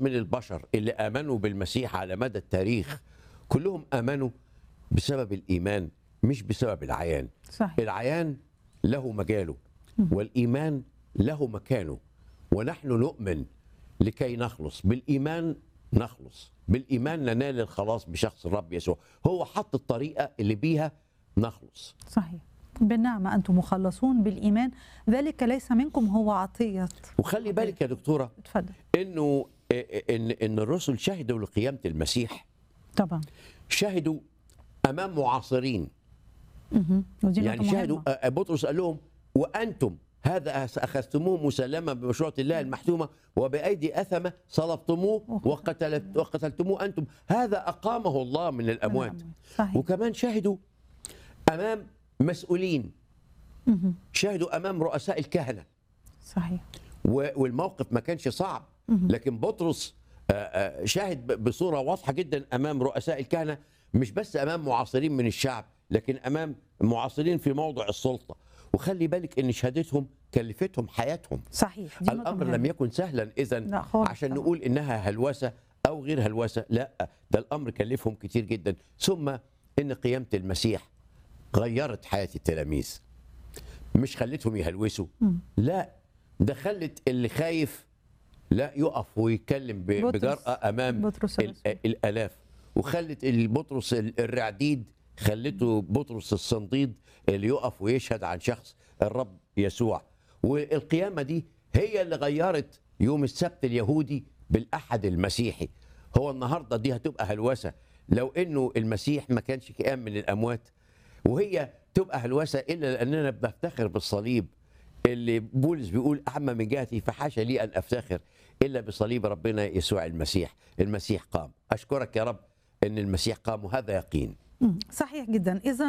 من البشر اللي امنوا بالمسيح على مدى التاريخ كلهم امنوا بسبب الايمان مش بسبب العيان صحيح العيان له مجاله والايمان له مكانه ونحن نؤمن لكي نخلص بالايمان نخلص بالايمان ننال الخلاص بشخص الرب يسوع هو حط الطريقه اللي بيها نخلص صحيح بالنعمة أنتم مخلصون بالإيمان ذلك ليس منكم هو عطية وخلي بالك يا دكتوره اتفضل انه ان ان الرسل شهدوا لقيامه المسيح طبعا شهدوا امام معاصرين مهم. ودي نقطة يعني شهدوا مهمة. آه، بطرس قال لهم وانتم هذا اخذتموه مسلما بمشروع الله المحتومه وبايدي اثمه صلبتموه وقتلت وقتلتموه انتم هذا اقامه الله من الاموات صحيح وكمان شهدوا امام مسؤولين مهم. شهدوا امام رؤساء الكهنه صحيح و- والموقف ما كانش صعب لكن بطرس آه، آه، شاهد ب- بصوره واضحه جدا امام رؤساء الكهنه مش بس امام معاصرين من الشعب لكن امام معاصرين في موضع السلطه وخلي بالك ان شهادتهم كلفتهم حياتهم صحيح دي نقطة الامر مهمة. لم يكن سهلا اذا لا خالص عشان طبعاً. نقول انها هلوسه او غير هلوسه لا ده الامر كلفهم كتير جدا ثم ان قيامه المسيح غيرت حياه التلاميذ مش خلتهم يهلوسوا مم. لا ده خلت اللي خايف لا يقف ويتكلم ب- بطرس. بجرأة أمام بطرس ال- الرسول. الآلاف وخلت البطرس ال- الرعديد خلته بطرس الصنديد اللي يقف ويشهد عن شخص الرب يسوع والقيامة دي هي اللي غيرت يوم السبت اليهودي بالأحد المسيحي هو النهاردة دي هتبقى هلوسة لو إنه المسيح ما كانش قام من الأموات وهي تبقى هلوسة إلا لأننا بنفتخر بالصليب اللي بولس بيقول أعمى من جهتي فحاشا لي أن أفتخر إلا بصليب ربنا يسوع المسيح المسيح قام أشكرك يا رب أن المسيح قام وهذا يقين مم. صحيح جدا اذا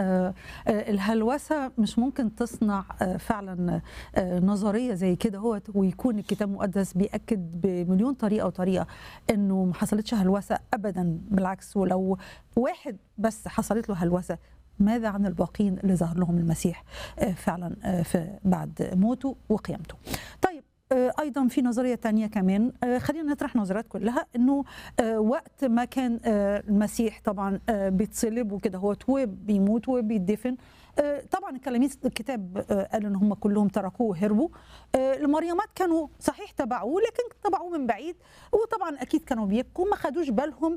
الهلوسه مش ممكن تصنع آه، فعلا آه، نظريه زي كده هو ويكون الكتاب المقدس بياكد بمليون طريقه وطريقه انه ما حصلتش هلوسه ابدا بالعكس ولو واحد بس حصلت له هلوسه ماذا عن الباقين اللي ظهر لهم المسيح آه، فعلا آه، في بعد موته وقيامته طيب آه، ايضا في نظريه تانية كمان آه، خلينا نطرح نظريات كلها انه آه، وقت ما كان آه، المسيح طبعا آه، بيتصلب وكده هو وبيموت وبيدفن آه، طبعا التلاميذ الكتاب آه، قال ان هم كلهم تركوه وهربوا آه، المريمات كانوا صحيح تبعوه لكن تبعوه من بعيد وطبعا اكيد كانوا بيبكوا ما خدوش بالهم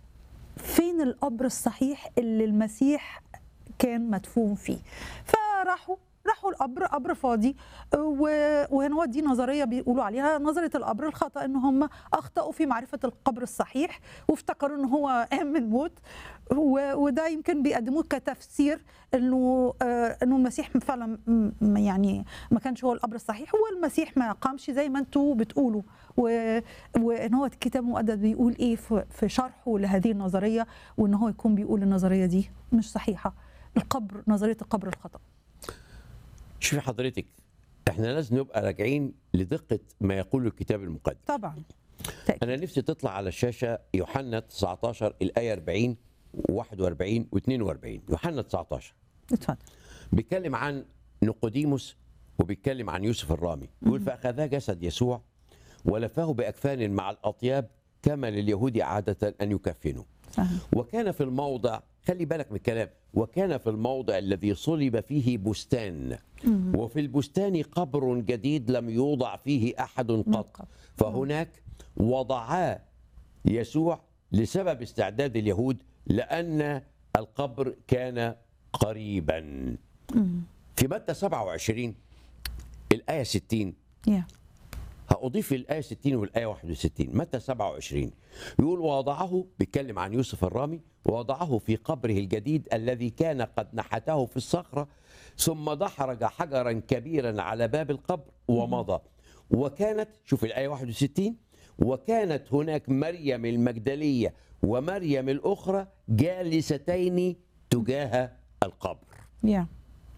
فين القبر الصحيح اللي المسيح كان مدفون فيه فراحوا راحوا القبر قبر فاضي و- وهنا هو دي نظريه بيقولوا عليها نظريه القبر الخطا ان هم اخطاوا في معرفه القبر الصحيح وافتكروا ان هو قام من الموت و- وده يمكن بيقدموه كتفسير انه آه، انه المسيح فعلا م- م- يعني ما كانش هو القبر الصحيح والمسيح ما قامش زي ما انتوا بتقولوا و- وان هو الكتاب المقدس بيقول ايه في في شرحه لهذه النظريه وان هو يكون بيقول النظريه دي مش صحيحه القبر نظريه القبر الخطا شوفي حضرتك احنا لازم نبقى راجعين لدقة ما يقول الكتاب المقدس طبعا أنا نفسي تطلع على الشاشة يوحنا 19 الآية 40 و41 و42 يوحنا 19 اتفضل بيتكلم عن نقوديموس وبيتكلم عن يوسف الرامي يقول فأخذا جسد يسوع ولفاه بأكفان مع الأطياب كما لليهود عادة أن يكفنوا صحيح. وكان في الموضع خلي بالك من الكلام وكان في الموضع الذي صلب فيه بستان وفي البستان قبر جديد لم يوضع فيه أحد قط قبل. فهناك وضعا يسوع لسبب استعداد اليهود لأن القبر كان قريبا في متى 27 الآية 60 يا هأضيف الآية 60 والآية 61 متى 27 يقول ووضعه بيتكلم عن يوسف الرامي ووضعه في قبره الجديد الذي كان قد نحته في الصخرة ثم دحرج حجرا كبيرا على باب القبر ومضى وكانت شوف الآية 61 وكانت هناك مريم المجدلية ومريم الأخرى جالستين تجاه القبر يا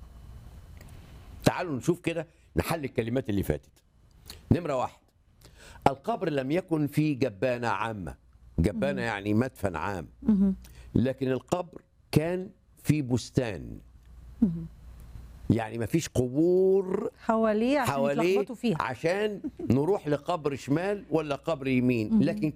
تعالوا نشوف كده نحل الكلمات اللي فاتت نمرة واحد القبر لم يكن في جبانة عامة جبانة يعني مدفن عام لكن القبر كان في بستان يعني مفيش قبور حواليه عشان حواليه يتلخبطوا فيها عشان نروح لقبر شمال ولا قبر يمين لكن